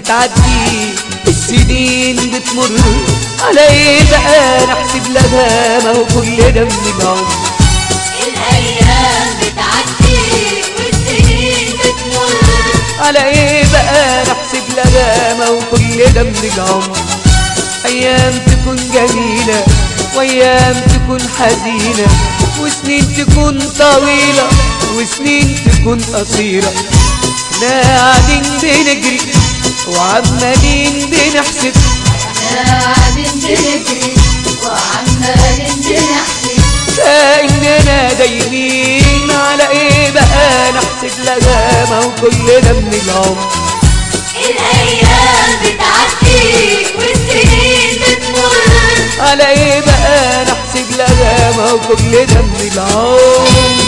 بتعدي السنين بتمر على ايه بقى نحسب لها ما هو كل ده من العمر الأيام بتعدي والسنين بتمر على ايه بقى نحسب لها ما هو كل ده من العمر ايام تكون جميلة وايام تكون حزينة وسنين تكون طويلة وسنين تكون قصيرة احنا قاعدين بنجري وعمالين بنحسب قاعدين بنجري وعمالين بنحسب كأننا دايمين على ايه بقى نحسب لها ما هو كل ده من العمر الأيام بتعدي والسنين بتمر على ايه بقى نحسب لها ما هو كل ده من العمر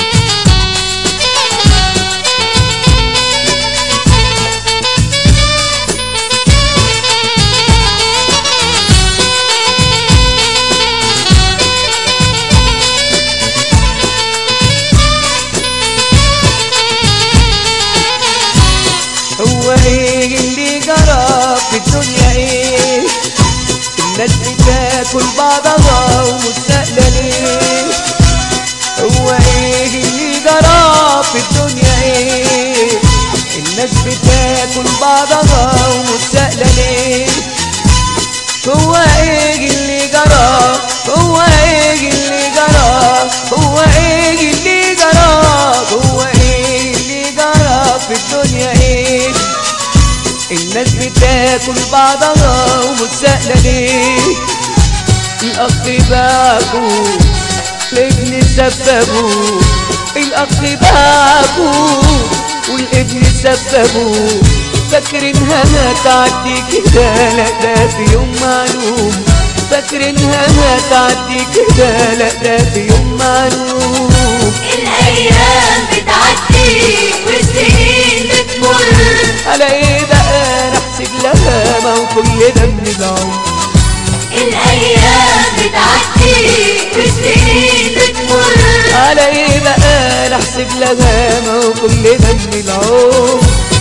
هو ايه اللي جرى في الدنيا ايه الناس بتاكل بعضها ومستقلة ليه هو ايه اللي جرى في الدنيا ايه الناس بتاكل بعضها ومستقلة ليه هو ايه اللي جرى هو ايه اللي جرى هو ايه اللي جرى هو ايه اللي جرى في الدنيا ايه الناس بتاكل بعضها ومتسألة ليه الأخ باعكوا الابن سببوا الأخ باعكوا والابن سببوا فاكرينها هتعدي كده لا ده في يوم معلوم فاكرينها هتعدي كده لا ده في يوم معلوم الأيام بتعدي والسنين بتمر على ايه بقى نحسب لها ما هو كل ده من العمر الأيام بتعدي والسنين بتمر على ايه بقى نحسب لها ما هو كل ده من العمر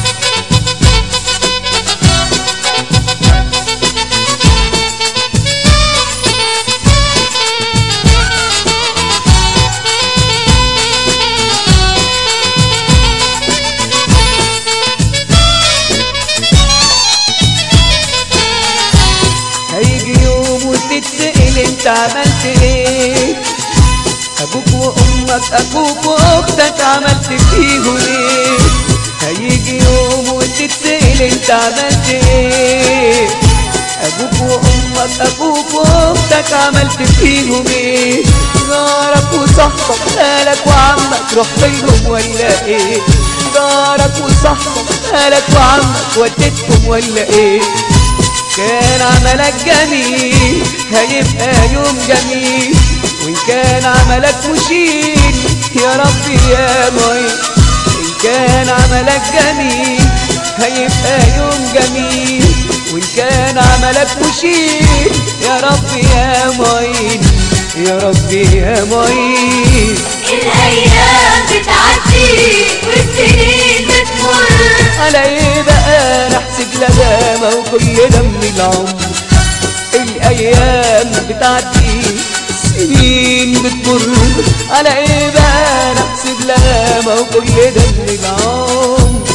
هيجي يوم وتتسأل انت عملت ايه ابوك وامك اخوك واختك عملت فيهم ايه هيجي يوم وتتسأل انت عملت ايه ابوك وامك اخوك واختك عملت فيهم ايه جارك وصاحبك خالك وعمك رحت لهم ولا ايه جارك وصاحبك خالك وعمك وديتهم ولا ايه كان عملك جميل هيبقى يوم جميل وإن كان عملك مشيل يا ربي يا معين إن كان عملك جميل هيبقى يوم جميل وإن كان عملك مشيل يا ربي يا معين يا ربي يا معين الأيام بتعدي والسنين بتمر على ايه بقى نحسب لها ما هو كل ده من العمر الايام بتعدي السنين بتمر على ايه بقى نحسب لها ما هو كل ده من العمر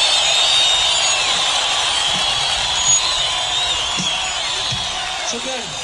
شكرا